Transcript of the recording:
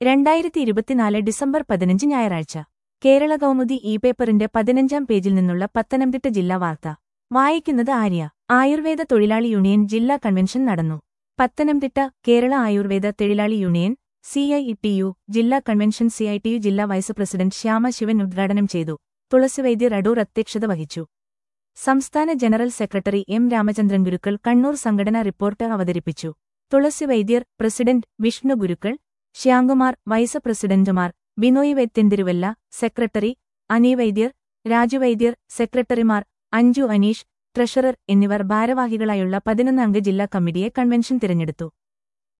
രണ്ടായിരത്തി ഇരുപത്തിനാല് ഡിസംബർ പതിനഞ്ച് ഞായറാഴ്ച കേരള കൗമുദി ഇ പേപ്പറിന്റെ പതിനഞ്ചാം പേജിൽ നിന്നുള്ള പത്തനംതിട്ട ജില്ലാ വാർത്ത വായിക്കുന്നത് ആര്യ ആയുർവേദ തൊഴിലാളി യൂണിയൻ ജില്ലാ കൺവെൻഷൻ നടന്നു പത്തനംതിട്ട കേരള ആയുർവേദ തൊഴിലാളി യൂണിയൻ സിഐഇടിയു ജില്ലാ കൺവെൻഷൻ സിഐടിയു ജില്ലാ വൈസ് പ്രസിഡന്റ് ശ്യാമ ശിവൻ ഉദ്ഘാടനം ചെയ്തു തുളസിവൈദ്യർ അടൂർ അധ്യക്ഷത വഹിച്ചു സംസ്ഥാന general secretary M Ramachandran Gurukkal Kannur സംഘടനാ റിപ്പോർട്ട് അവതരിപ്പിച്ചു തുളസി വൈദ്യർ പ്രസിഡന്റ് വിഷ്ണു ഗുരുക്കൾ ശ്യാംകുമാർ വൈസ് പ്രസിഡന്റുമാർ ബിനോയ് വെത്തിന്തിരുവല്ല സെക്രട്ടറി അനി വൈദ്യർ രാജുവൈദ്യർ സെക്രട്ടറിമാർ അഞ്ജു അനീഷ് ട്രഷറർ എന്നിവർ ഭാരവാഹികളായുള്ള പതിനൊന്ന് അംഗ ജില്ലാ കമ്മിറ്റിയെ കൺവെൻഷൻ തിരഞ്ഞെടുത്തു